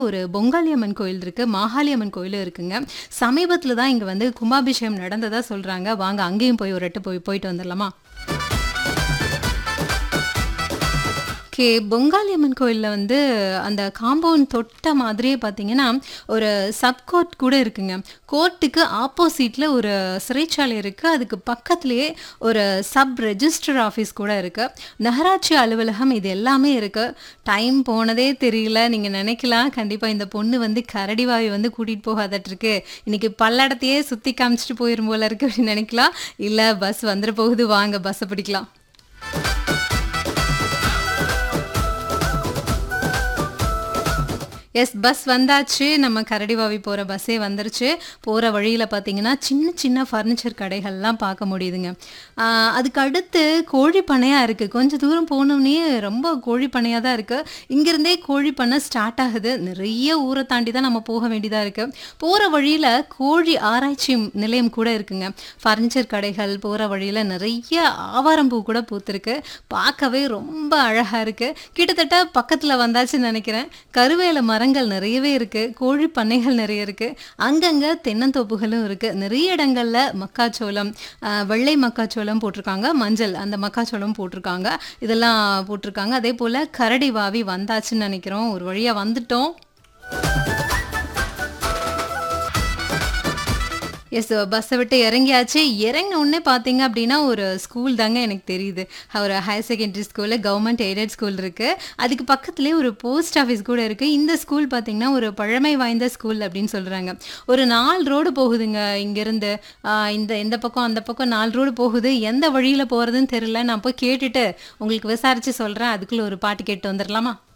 ஒரு பொங்காளி அம்மன் கோயில் இருக்கு. மாகாளி அம்மன் கோயிலும் இருக்குங்க. சமீபத்தில தான் இங்க வந்து கும்பாபிஷேகம் நடந்ததா சொல்றாங்க. வாங்க அங்கேயும் போய் ஒரு எட்டு போய் போயிட்டு வந்துரலாமா? ஓகே. பொங்காளி அம்மன் கோயில்ல வந்து அந்த காம்பவுண்ட் தொட்ட மாதிரியே பார்த்தீங்கன்னா, ஒரு சப் கோர்ட் கூட இருக்குங்க. கோர்ட்டுக்கு ஆப்போசிட்ல ஒரு சிறைச்சாலை இருக்கு. அதுக்கு பக்கத்திலேயே ஒரு சப் ரெஜிஸ்டர் ஆஃபீஸ் கூட இருக்கு. நகராட்சி அலுவலகம் இது எல்லாமே இருக்கு. டைம் போனதே தெரியல. நீங்க நினைக்கலாம், கண்டிப்பா இந்த பொண்ணு வந்து கரடிவாய் வந்து கூட்டிட்டு போகாதாட்ருக்கு. இன்னைக்கு பல்லடத்தையே சுத்தி காமிச்சுட்டு போயிரும் போல இருக்கு அப்படின்னு நினைக்கலாம். இல்ல பஸ் வந்துற போகுது வாங்க பஸ்ஸ பிடிக்கலாம். எஸ் பஸ் வந்தாச்சு. நம்ம கரடிவாவி போற பஸ்ஸே வந்துருச்சு. போற வழியில பார்த்தீங்கன்னா, சின்ன சின்ன ஃபர்னிச்சர் கடைகள்லாம் பார்க்க முடியுதுங்க. ஆ அதுக்கு அடுத்து கோழி பண்ணையா இருக்கு. கொஞ்சம் தூரம் போனோனே ரொம்ப கோழி பண்ணையா தான் இருக்கு. இங்கிருந்தே கோழி பண்ணை ஸ்டார்ட் ஆகுது. நிறைய ஊர தாண்டி தான் நம்ம போக வேண்டியதா இருக்கு. போற வழியில கோழி ஆராய்ச்சி நிலையம் கூட இருக்குங்க. ஃபர்னிச்சர் கடைகள் போற வழியில நிறைய ஆவாரம் பூ கூட பூத்திருக்கு. பார்க்கவே ரொம்ப அழகா இருக்கு. கிட்டத்தட்ட பக்கத்தில வந்தாச்சுன்னு நினைக்கிறேன். கருவேல மரங்கள் நிறையவே இருக்கு. கோழி பண்ணைகள் நிறைய இருக்கு. அங்கங்க தென்னந்தோப்புகளும் இருக்கு. நிறைய இடங்கள்ல மக்காச்சோளம், அ வெள்ளை மக்காச்சோளம் போட்டிருக்காங்க. மஞ்சள் அந்த மக்காச்சோளம் போட்டிருக்காங்க. இதெல்லாம் போட்டிருக்காங்க. அதேபோல கரடிவாவி வந்தாச்சுன்னு நினைக்கிறோம். ஒரு வழியா வந்துட்டோம். எஸ் பஸ்ஸ விட்டு இறங்கியாச்சு. இறங்கின உடனே பார்த்தீங்க அப்படின்னா, ஒரு ஸ்கூல் தாங்க எனக்கு தெரியுது. ஒரு higher secondary school government aided school இருக்கு. அதுக்கு பக்கத்திலேயே ஒரு போஸ்ட் ஆஃபீஸ் கூட இருக்கு. இந்த ஸ்கூல் பார்த்தீங்கன்னா, ஒரு பழமை வாய்ந்த ஸ்கூல் அப்படின்னு சொல்றாங்க. ஒரு 4 ரோடு போகுதுங்க இங்கேருந்து. ஆ இந்த இந்த பக்கம், அந்த பக்கம் 4 ரோடு போகுது. எந்த வழியில போறதுன்னு தெரியல. நான் போய் கேட்டுட்டு உங்களுக்கு விசாரிச்சு சொல்றேன். அதுக்குள்ள ஒரு பாட்டு கேட்டு வந்துரலாமா?